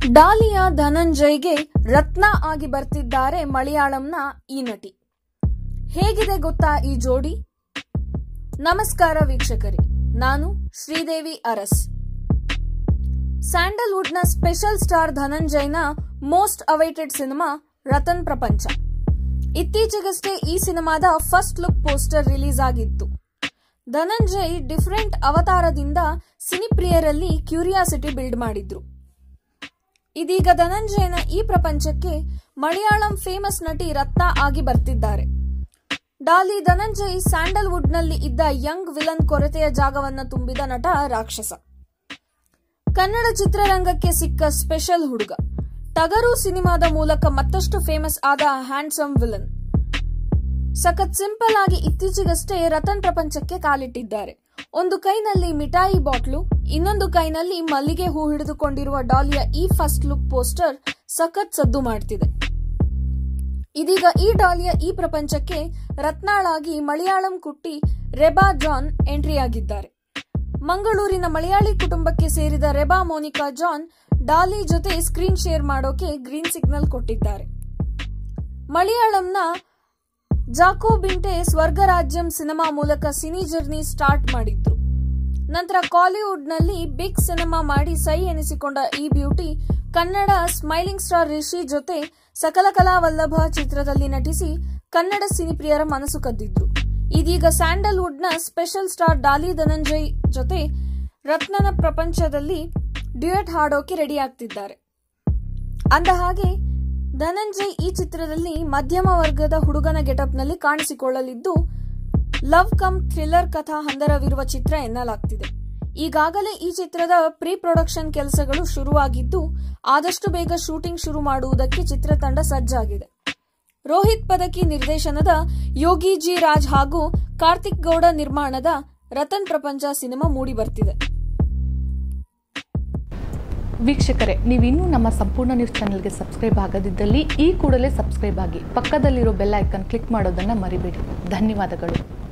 ಡಾಲಿಯ ಧನಂಜಯ್ಗೆ ರತ್ನ ಆಗಿ ಬರ್ತಿದ್ದಾರೆ ಮಲಯಾಳಂನ ಈ ನಟಿ ಹೇಗಿದೆ ಗೊತ್ತಾ ಈ ಜೋಡಿ ನಮಸ್ಕಾರ ವೀಕ್ಷಕರೇ ನಾನು ಶ್ರೀದೇವಿ ಅರಸ್ ಸ್ಯಾಂಡಲ್ವುಡ್ನ ಸ್ಪೆಷಲ್ ಸ್ಟಾರ್ ಧನಂಜಯ್ನ most awaited cinema Ratan Prapancha ಇತ್ತೀಚೆಗಷ್ಟೇ ಈ ಸಿನಿಮಾದ ಫಸ್ಟ್ ಲುಕ್ ಪೋಸ್ಟರ್ ರಿಲೀಸ್ ಆಗಿತ್ತು ಧನಂಜಯ್ ಡಿಫರೆಂಟ್ ಅವತಾರದಿಂದ ಸಿನಿಪ್ರಿಯರಲ್ಲಿ ಕ್ಯೂರಿಯಾಸಿಟಿ ಬಿಲ್ಡ್ ಮಾಡಿದ್ರು ಇದೀಗ ಧನಂಜಯನ ಈ ಪ್ರಪಂಚಕ್ಕೆ ಮಲಯಾಳಂ ಫೇಮಸ್ ನಟಿ ರತ್ನ ಆಗಿ ಬರ್ತಿದ್ದಾರೆ ಡಾಲಿ ಧನಂಜಯ್ ಸ್ಯಾಂಡಲ್ವುಡ್ನಲ್ಲಿ ಇದ್ದ ಯಂಗ್ ವಿಲನ್ ಕೊರತೆಯ ಜಾಗವನ್ನ ತುಂಬಿದ ನಟ ರಾಕ್ಷಸ ಕನ್ನಡ ಚಿತ್ರರಂಗಕ್ಕೆ ಸಿಕ್ಕ ಸ್ಪೆಷಲ್ ಹುಡುಗ ಟಗರು ಸಿನಿಮಾದ ಮೂಲಕ ಮತ್ತಷ್ಟು ಫೇಮಸ್ ಆದ ಹ್ಯಾಂಡ್ಸಮ್ ವಿಲನ್ ಸಖತ್ ಸಿಂಪಲ್ ಆಗಿ ಇತ್ತೀಚೆಗಷ್ಟೇ ರತನ್ ಪ್ರಪಂಚಕ್ಕೆ ಕಾಲಿಟ್ಟಿದ್ದಾರೆ ಒಂದು ಕೈನಲ್ಲಿ ಮಿಠಾಯಿ ಬಾಟ್ಲು ಇನ್ನೊಂದು ಕೈನಲ್ಲಿ ಮಲ್ಲಿಗೆ ಹೂ ಹಿಡಿದುಕೊಂಡಿರುವ ಡಾಲಿಯ ಈ ಫಸ್ಟ್ ಲುಕ್ ಪೋಸ್ಟರ್ ಸಖತ್ ಸದ್ದು ಮಾಡ್ತಿದೆ ಇದೀಗ ಈ ಡಾಲಿಯ ಈ ಪ್ರಪಂಚಕ್ಕೆ ರತ್ನಾಳಾಗಿ ಮಲಯಾಳಂ ಕುಟ್ಟಿ ರೆಬಾ ಜಾನ್ ಎಂಟ್ರಿ ಆಗಿದ್ದಾರೆ ಮಂಗಳೂರಿನ ಮಲಯಾಳಿ ಕುಟುಂಬಕ್ಕೆ ಸೇರಿದ ರೆಬಾ ಮೋನಿಕಾ ಜಾನ್ ಡಾಲಿ ಜೊತೆ ಸ್ಕ್ರೀನ್ ಶೇರ್ ಮಾಡೋಕೆ ಗ್ರೀನ್ ಸಿಗ್ನಲ್ ಕೊಟ್ಟಿದ್ದಾರೆ ಮಲಯಾಳಂನ ಜಾಕೋ ಬಿಂಟೆ ಸ್ವರ್ಗರಾಜ್ಯಂ ಸಿನಿಮಾ ಮೂಲಕ ಸಿನಿ ಜರ್ನಿ ಸ್ಟಾರ್ಟ್ ಮಾಡಿದ್ರು ನಂತರ ಕಾಲಿವುಡ್ನಲ್ಲಿ ಬಿಗ್ ಸಿನಿಮಾ ಮಾಡಿ ಸೈ ಎನಿಸಿಕೊಂಡ ಈ beauty Kannada smiling star Rishi ಜೊತೆ ಸಕಲ ಕಲಾ ವಲ್ಲಭ ಚಿತ್ರದಲ್ಲಿ ನಟಿಸಿ ಕನ್ನಡ ಸಿನಿಪ್ರಿಯರ ಮನಸ್ಸು ಕದ್ದಿದ್ರು ಇದೀಗ ಸ್ಯಾಂಡಲ್ವುಡ್ನ ಸ್ಪೆಷಲ್ ಸ್ಟಾರ್ ಡಾಲಿ ಧನಂಜಯ್ ಜೊತೆ ರತ್ನನ ಪ್ರಪಂಚದಲ್ಲಿ ಡ್ಯೂಯೆಟ್ ಹಾಡೋಕೆ ರೆಡಿ ಆಗ್ತಿದ್ದಾರೆ ಅಂದ ಹಾಗೆ ಧನಂಜಯ್ ಈ ಚಿತ್ರದಲ್ಲಿ ಮಧ್ಯಮ ವರ್ಗದ ಹುಡುಗನ ಗೆಟಪ್ನಲ್ಲಿ ಕಾಣಿಸಿಕೊಳ್ಳಲಿದ್ದು ಲವ್ ಕಮ್ ಥ್ರಿಲ್ಲರ್ ಕಥಾ ಹಂದರವಿರುವ ಚಿತ್ರ ಎನ್ನಲಾಗ್ತಿದೆ ಈಗಾಗಲೇ ಈ ಚಿತ್ರದ ಪ್ರೀ ಪ್ರೊಡಕ್ಷನ್ ಕೆಲಸಗಳು ಶುರುವಾಗಿದ್ದು ಆದಷ್ಟು ಬೇಗ ಶೂಟಿಂಗ್ ಶುರು ಮಾಡುವುದಕ್ಕೆ ಚಿತ್ರತಂಡ ಸಜ್ಜಾಗಿದೆ ರೋಹಿತ್ ಪದಕಿ ನಿರ್ದೇಶನದ ಯೋಗಿ ಜಿ ರಾಜ್ ಹಾಗೂ ಕಾರ್ತಿಕ್ ಗೌಡ ನಿರ್ಮಾಣದ ರತನ್ ಪ್ರಪಂಚ ಸಿನಿಮಾ ಮೂಡಿ ಬರ್ತಿದೆ ವೀಕ್ಷಕರೇ ನೀವಿನ್ನೂ ನಮ್ಮ ಸಂಪೂರ್ಣ ನ್ಯೂಸ್ ಚಾನೆಲ್ಗೆ ಸಬ್ಸ್ಕ್ರೈಬ್ ಆಗದಿದ್ದಲ್ಲಿ ಈ ಕೂಡಲೇ ಸಬ್ಸ್ಕ್ರೈಬ್ ಆಗಿ ಪಕ್ಕದಲ್ಲಿರೋ ಬೆಲ್ ಐಕನ್ ಕ್ಲಿಕ್ ಮಾಡೋದನ್ನು ಮರಿಬೇಡಿ ಧನ್ಯವಾದಗಳು